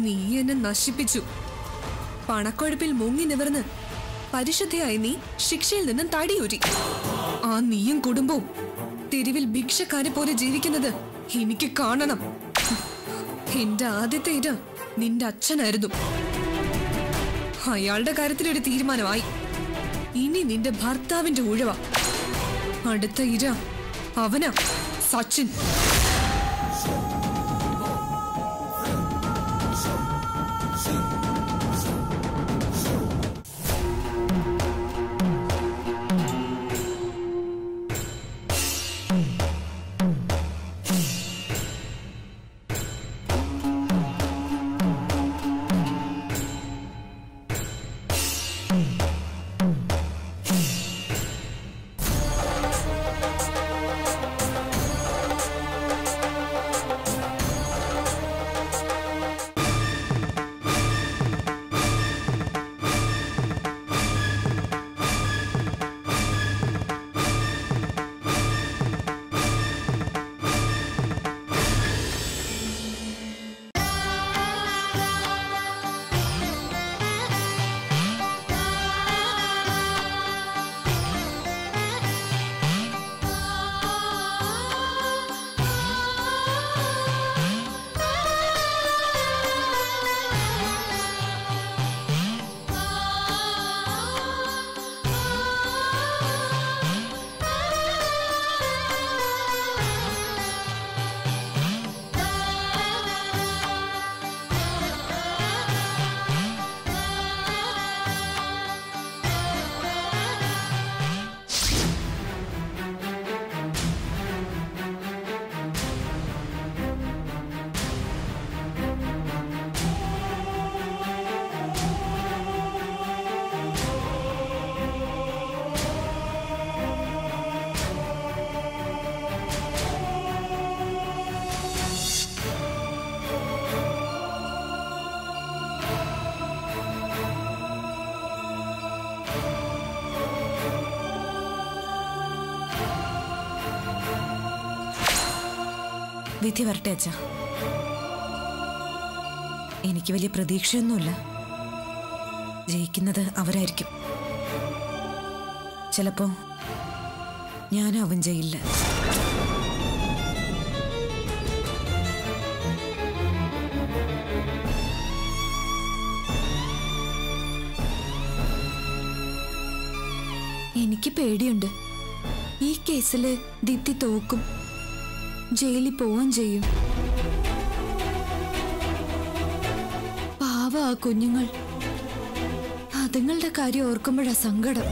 നീ എന്നെ നശിപ്പിച്ചു പണക്കൊഴുപ്പിൽ മുങ്ങി നിവർന്ന് പരിശുദ്ധയായി നീ ശിക്ഷയിൽ നിന്നും തടിയൂരി ആ നീയും കുടുംബവും തെരുവിൽ ഭിക്ഷക്കാരെ പോലെ ജീവിക്കുന്നത് എനിക്ക് കാണണം എന്റെ ആദ്യത്തെ ഇര നിന്റെ അച്ഛനായിരുന്നു അയാളുടെ കാര്യത്തിൽ ഒരു തീരുമാനമായി ഇനി നിന്റെ ഭർത്താവിന്റെ ഉഴവ അടുത്ത ഇര അവനാ സച്ചിൻ വിധി വരട്ടെ അച്ഛ എനിക്ക് വലിയ പ്രതീക്ഷയൊന്നുമില്ല ജയിക്കുന്നത് അവരായിരിക്കും ചിലപ്പോ ഞാനും അവൻ ചെയ്യില്ല എനിക്ക് പേടിയുണ്ട് ഈ കേസില് ദീപ്തി തോക്കും ജയിലിൽ പോവുകയും ചെയ്യും പാവ ആ കുഞ്ഞുങ്ങൾ അതുങ്ങളുടെ കാര്യം ഓർക്കുമ്പോഴാ സങ്കടം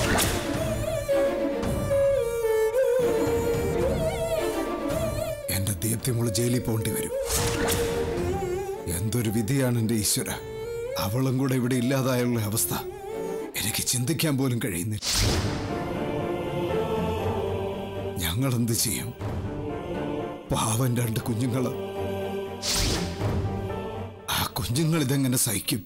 എന്റെ ദീപ്തിമോള് ജയിലിൽ പോകേണ്ടി വരും എന്തൊരു വിധിയാണ് എന്റെ ഈശ്വര അവളും കൂടെ ഇവിടെ ഇല്ലാതായുള്ള അവസ്ഥ എനിക്ക് ചിന്തിക്കാൻ പോലും കഴിയുന്നില്ല ഞങ്ങൾ എന്ത് ചെയ്യും പാവൻ രണ്ട് കുഞ്ഞുങ്ങള് ആ കുഞ്ഞുങ്ങൾ ഇതെങ്ങനെ സഹിക്കും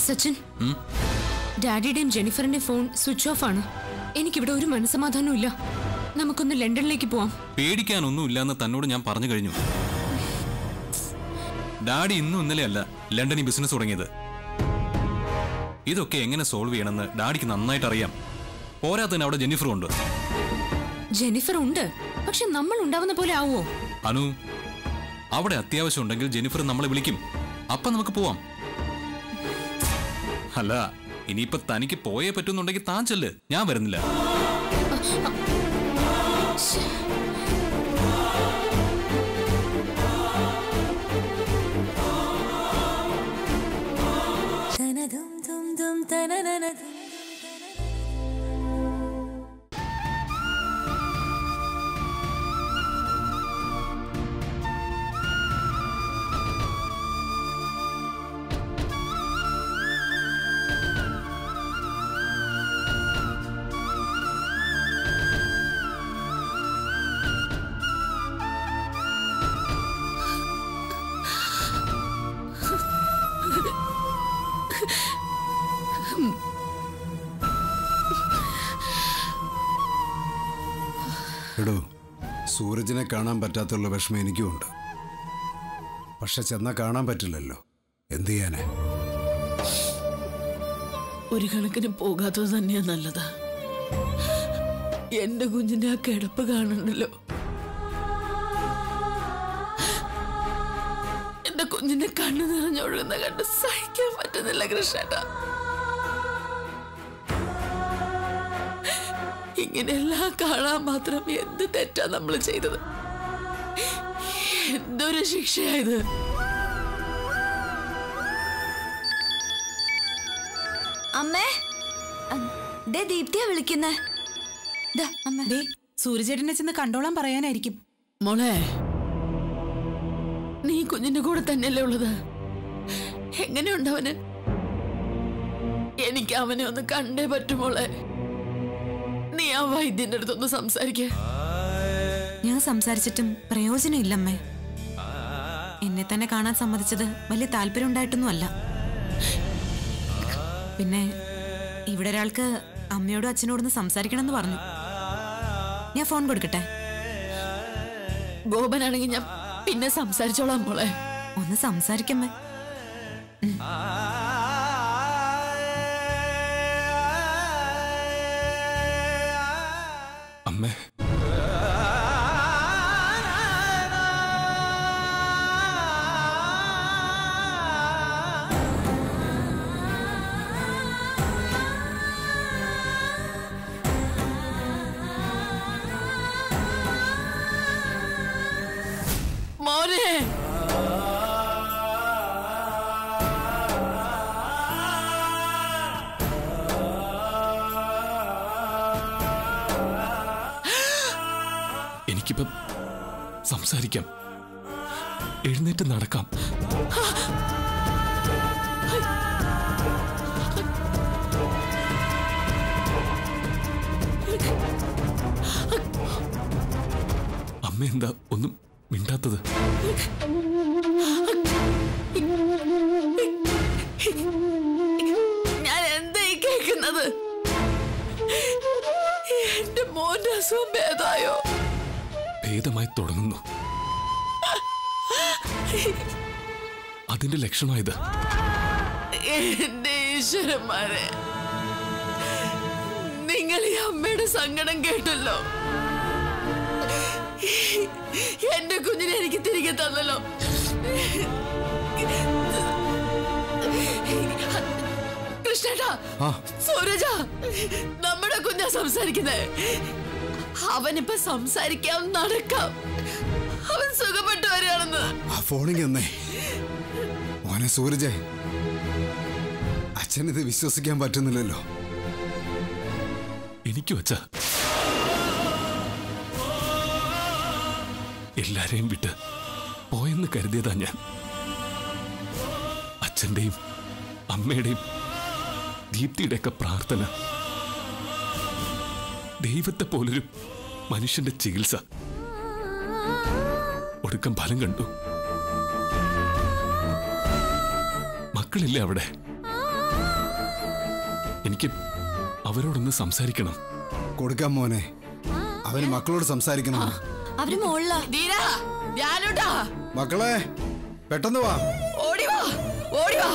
സച്ചിൻ ഡാഡിയുടെയും ജെനിഫറിന്റെ ഫോൺ സ്വിച്ച് ഓഫ് ആണ് എനിക്കിവിടെ ഒരു മനസ്സമാധാനവും ഇല്ല നമുക്കൊന്ന് ലണ്ടനിലേക്ക് പോവാം പേടിക്കാനൊന്നുമില്ലെന്ന് തന്നോട് ഞാൻ പറഞ്ഞു കഴിഞ്ഞു ഡാഡി ഇന്നും ഇന്നലെ അല്ല ലണ്ടനിൽ ബിസിനസ് തുടങ്ങിയത് ഇതൊക്കെ എങ്ങനെ സോൾവ് ചെയ്യണമെന്ന് ഡാഡിക്ക് നന്നായിട്ട് അറിയാം പോരാത്തതിന് അവിടെ ജെന്നിഫറും ഉണ്ട് ജെനിഫർ ഉണ്ട് പക്ഷെ നമ്മൾ ഉണ്ടാവുന്ന പോലെ ആവോ അനു അവിടെ അത്യാവശ്യം ഉണ്ടെങ്കിൽ ജെന്നിഫർ നമ്മളെ വിളിക്കും അപ്പൊ നമുക്ക് പോവാം അല്ല ഇനിയിപ്പൊ തനിക്ക് പോയേ പറ്റുന്നുണ്ടെങ്കിൽ താൻ ചെല്ല് ഞാൻ വരുന്നില്ല എടോ സൂരജിനെ കാണാൻ പറ്റാത്തുള്ള വിഷമം എനിക്കുമുണ്ട് പക്ഷെ ചെന്നാ കാണാൻ പറ്റില്ലല്ലോ എന്ത് ചെയ്യാനാ ഒരു കണക്കിന് പോകാത്തത് തന്നെയാ നല്ലത് എന്റെ കുഞ്ഞിന്റെ ആ കിടപ്പ് കാണണ്ടല്ലോ എന്റെ കുഞ്ഞിന്റെ കണ്ണു നിറഞ്ഞൊഴുകുന്ന കണ്ട് സഹിക്കാൻ പറ്റുന്നില്ല കൃഷ്ണേട്ട ഇങ്ങനെയെല്ലാം കാണാൻ മാത്രം എന്ത് തെറ്റാ നമ്മൾ ചെയ്തത് എന്തൊരു ശിക്ഷയായത് അമ്മേ ദേ ദീപ്തിയാ വിളിക്കുന്നേ ദാ അമ്മ ദേ സൂര്യചേട്ടനെ ചെന്ന് കണ്ടോളാൻ പറയാനായിരിക്കും മോളെ നീ കുഞ്ഞിന്റെ കൂടെ തന്നെയല്ലേ ഉള്ളത് എങ്ങനെയുണ്ട് അവന് എനിക്ക് അവനെ ഒന്ന് കണ്ടേ പറ്റൂ മോളെ നീ ആ വൈദ്യന്റെ അടുത്തൊന്ന് സംസാരിക്ക ഞാൻ സംസാരിച്ചിട്ടും പ്രയോജനമില്ലമ്മേ എന്നെ തന്നെ കാണാൻ സമ്മതിച്ചത് വലിയ താല്പര്യം ഉണ്ടായിട്ടൊന്നുമല്ല പിന്നെ ഇവിടെ ഒരാൾക്ക് അമ്മയോടും അച്ഛനോടൊന്ന് സംസാരിക്കണം എന്ന് പറഞ്ഞു ഞാൻ ഫോൺ കൊടുക്കട്ടെ ഗോപനാണെങ്കിൽ ഞാൻ പിന്നെ സംസാരിച്ചോളാം മോളെ ഒന്ന് സംസാരിക്കമ്മേ അമ്മേ മോനെ എനിക്കിപ്പം സംസാരിക്കാം എഴുന്നേറ്റ് നടക്കാം അമ്മ എന്താ ഒന്നും മിണ്ടാത്തത് ഞാൻ എന്താ ഈ കേൾക്കുന്നത് എന്റെ മോന്റെ അസുഖം ഭേദമായോ ഭേദമായി തുടങ്ങുന്നു അതിന്റെ ലക്ഷണമായത് എന്റെ ഈശ്വരന്മാരെ നിങ്ങൾ ഈ അമ്മയുടെ സങ്കടം കേട്ടല്ലോ എന്റെ കുഞ്ഞിനെ എനിക്ക് തിരികെ തന്നല്ലോ കൃഷ്ണേട്ടാ സൂരജ നമ്മുടെ കുഞ്ഞാ സംസാരിക്കുന്നേ അവനിപ്പോ സംസാരിക്കാം നടക്കാം അവൻ സുഖപ്പെട്ടു വരികയാണെന്ന് ആ ഫോണിങ് എന്നേ മോനെ സൂരജെ അച്ഛനിത് വിശ്വസിക്കാൻ പറ്റുന്നില്ലല്ലോ എനിക്ക് വച്ച എല്ലാരെയും വിട്ട് പോയെന്ന് കരുതിയതാ ഞാൻ അച്ഛന്റെയും അമ്മയുടെയും ദീപ്തിയുടെയൊക്കെ പ്രാർത്ഥന ദൈവത്തെ പോലൊരു മനുഷ്യന്റെ ചികിത്സ ഒടുക്കം ഫലം കണ്ടു മക്കളില്ലേ അവിടെ എനിക്ക് അവരോടൊന്ന് സംസാരിക്കണം കൊടുക്കാം മോനെ അവന് മക്കളോട് സംസാരിക്കണം അവര് മോളിലാ ധീര ഞാനുണ്ടാ മക്കളെ പെട്ടെന്ന് വാ ഓടി വാ ഓടി വാ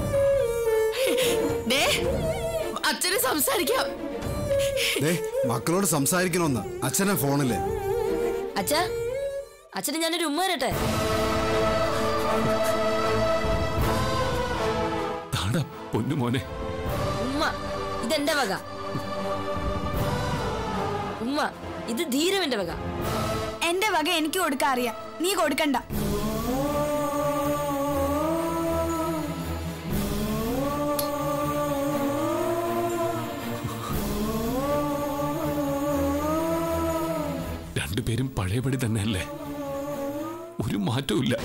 ദേ അച്ഛന് സംസാരിക്കാം ദേ മക്കളോട് സംസാരിക്കണമെന്ന് അച്ഛനെ ഫോണില് അച്ഛാ അച്ഛന് ഞാനൊരു ഉമ്മ തരട്ടെ താടാ പൊന്നു മോനെ ഉമ്മ ഇതെന്റെ വക ഉമ്മ ഇത് ധീരവന്റെ വക എന്റെ വക എനിക്ക് കൊടുക്കാൻ അറിയാം നീ കൊടുക്കണ്ട രണ്ടുപേരും പഴയപടി തന്നെയല്ലേ ഒരു മാറ്റവും ഇല്ല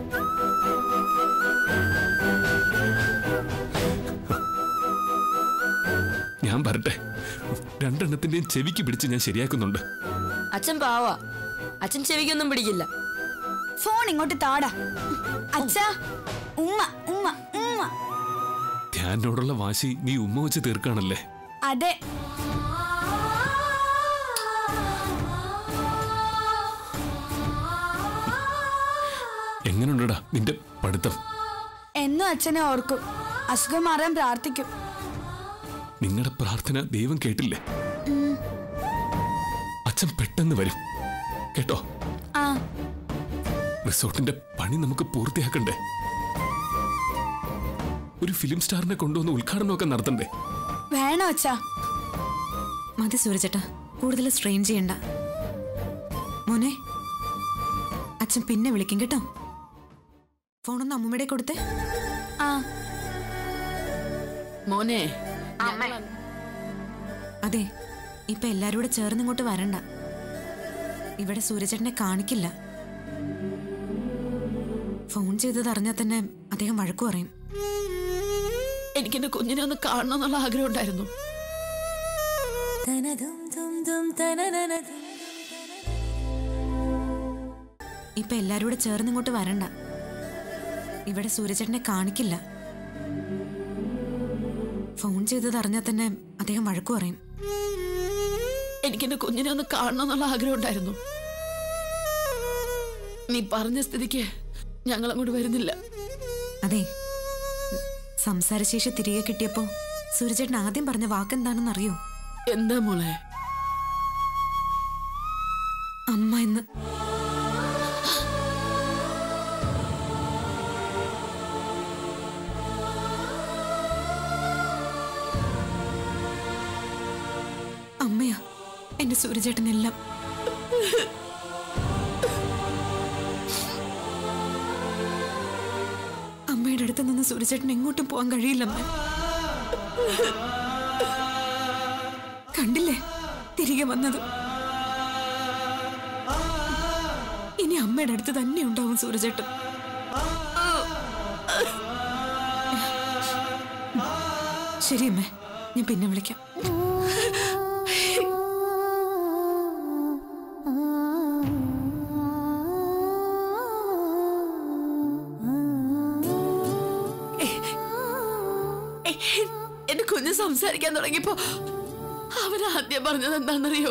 ഞാൻ വരട്ടെ രണ്ടെണ്ണത്തിന്റെയും ചെവിക്ക് പിടിച്ച് ഞാൻ ശരിയാക്കുന്നുണ്ട് അച്ഛൻ പാവാ അച്ഛൻ ചെവിക്കൊന്നും പിടിക്കില്ല ഫോൺ ഇങ്ങോട്ട് താടാ അച്ഛാ ഉമ്മ ഉമ്മ ഉമ്മ ധ്യാനോടുള്ള വാശി നീ ഉമ്മ വെച്ച് തീർക്കാണല്ലേ അതെ എങ്ങനെയുണ്ടടാ നിന്റെ പഠിത്തം എന്നും അച്ഛനെ ഓർക്കും അസുഖം മാറാൻ പ്രാർത്ഥിക്കും നിങ്ങളുടെ പ്രാർത്ഥന ദൈവം കേട്ടില്ലേ അച്ഛൻ പെട്ടെന്ന് വരും കേട്ടോ ആ റിസോർട്ടിന്റെ പണി നമുക്ക് പൂർത്തിയാക്കണ്ടേ ഒരു ഫിലിം സ്റ്റാറിനെ കൊണ്ടുവന്ന് ഉദ്ഘാടനമൊക്കെ നടത്തണ്ടേ വേണോ അച്ഛാ മതി സൂരജേട്ടാ കൂടുതൽ സ്ട്രെയിൻ ചെയ്യണ്ട മോനെ അച്ഛൻ പിന്നെ വിളിക്കും കേട്ടോ ഫോണൊന്ന് അമ്മൂമ്മയുടെ കൊടുത്തേ ആ മോനെ അതെ ഇപ്പൊ എല്ലാരും കൂടെ ചേർന്ന് ഇങ്ങോട്ട് വരണ്ട ഇവിടെ സൂര്യചേട്ടനെ കാണിക്കില്ല ഫോൺ ചെയ്തത് അറിഞ്ഞാൽ തന്നെ അദ്ദേഹം വഴക്കു പറയും എനിക്കെന്റെ കുഞ്ഞിനെ ഒന്ന് കാണണം എന്നുള്ള ആഗ്രഹം ഉണ്ടായിരുന്നു ഇപ്പൊ എല്ലാരും കൂടെ ചേർന്ന് ഇങ്ങോട്ട് വരണ്ട ഇവിടെ സൂര്യചേട്ടനെ കാണിക്കില്ല ഫോൺ ചെയ്തത് അറിഞ്ഞാൽ തന്നെ അദ്ദേഹം വഴക്കു പറയും എനിക്കെന്റെ കുഞ്ഞിനെ ഒന്ന് കാണണം എന്നുള്ള ആഗ്രഹം ഉണ്ടായിരുന്നു നീ പറഞ്ഞ സ്ഥിതിക്ക് ഞങ്ങൾ അങ്ങോട്ട് വരുന്നില്ല അതെ സംസാരശേഷി തിരികെ കിട്ടിയപ്പോ സൂര്യചേട്ടൻ ആദ്യം പറഞ്ഞ വാക്കെന്താണെന്ന് അറിയോ എന്താ മോളെ അമ്മ എന്ന് അമ്മയാ എന്റെ സൂര്യചേട്ടനെല്ലാം അമ്മയുടെ അടുത്ത് നിന്ന് സൂര്യചേട്ടൻ എങ്ങോട്ടും പോകാൻ കഴിയില്ലമ്മ കണ്ടില്ലേ തിരികെ വന്നത് ഇനി അമ്മയുടെ അടുത്ത് തന്നെ ഉണ്ടാവും സൂര്യചേട്ടൻ ശരി അമ്മേ ഞാൻ പിന്നെ വിളിക്കാം എന്റെ കുഞ്ഞ് സംസാരിക്കാൻ തുടങ്ങിയപ്പോ അവൻ ആദ്യം പറഞ്ഞത് എന്താണെന്നറിയോ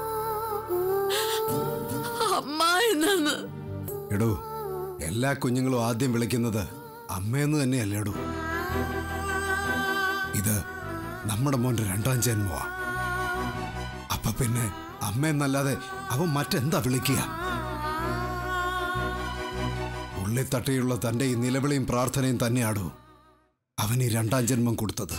അമ്മ എന്നാന്ന് എടോ എല്ലാ കുഞ്ഞുങ്ങളും ആദ്യം വിളിക്കുന്നത് അമ്മയെന്ന് തന്നെയല്ലേടോ ഇത് നമ്മുടെ മോന്റെ രണ്ടാം ജന്മമാ അപ്പൊ പിന്നെ അമ്മയെന്നല്ലാതെ അവൻ മറ്റെന്താ വിളിക്കുക ഉള്ളി തട്ടിയുള്ള തന്റെ ഈ നിലവിളിയും പ്രാർത്ഥനയും തന്നെയാടോ അവൻ ഈ രണ്ടാം ജന്മം കൊടുത്തത്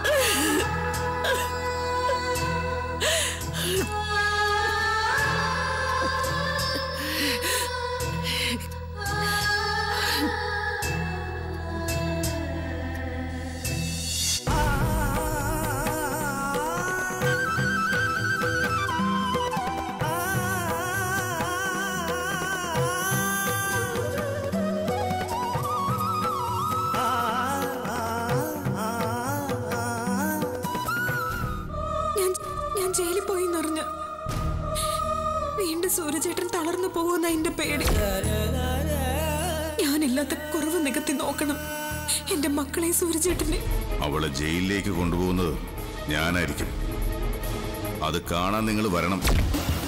ഞാൻ ഞാൻ ജയിലിൽ പോയി എന്നറിഞ്ഞ വീണ്ടും സൂര്യചേട്ടൻ തളർന്നു പോകുന്ന എന്റെ പേടി ഞാനില്ലാത്ത കുറവ് നികത്തി നോക്കണം എന്റെ മക്കളെ സൂര്യചേട്ടനെ അവളെ ജയിലിലേക്ക് കൊണ്ടുപോകുന്നത് ഞാനായിരിക്കും അത് കാണാൻ നിങ്ങൾ വരണം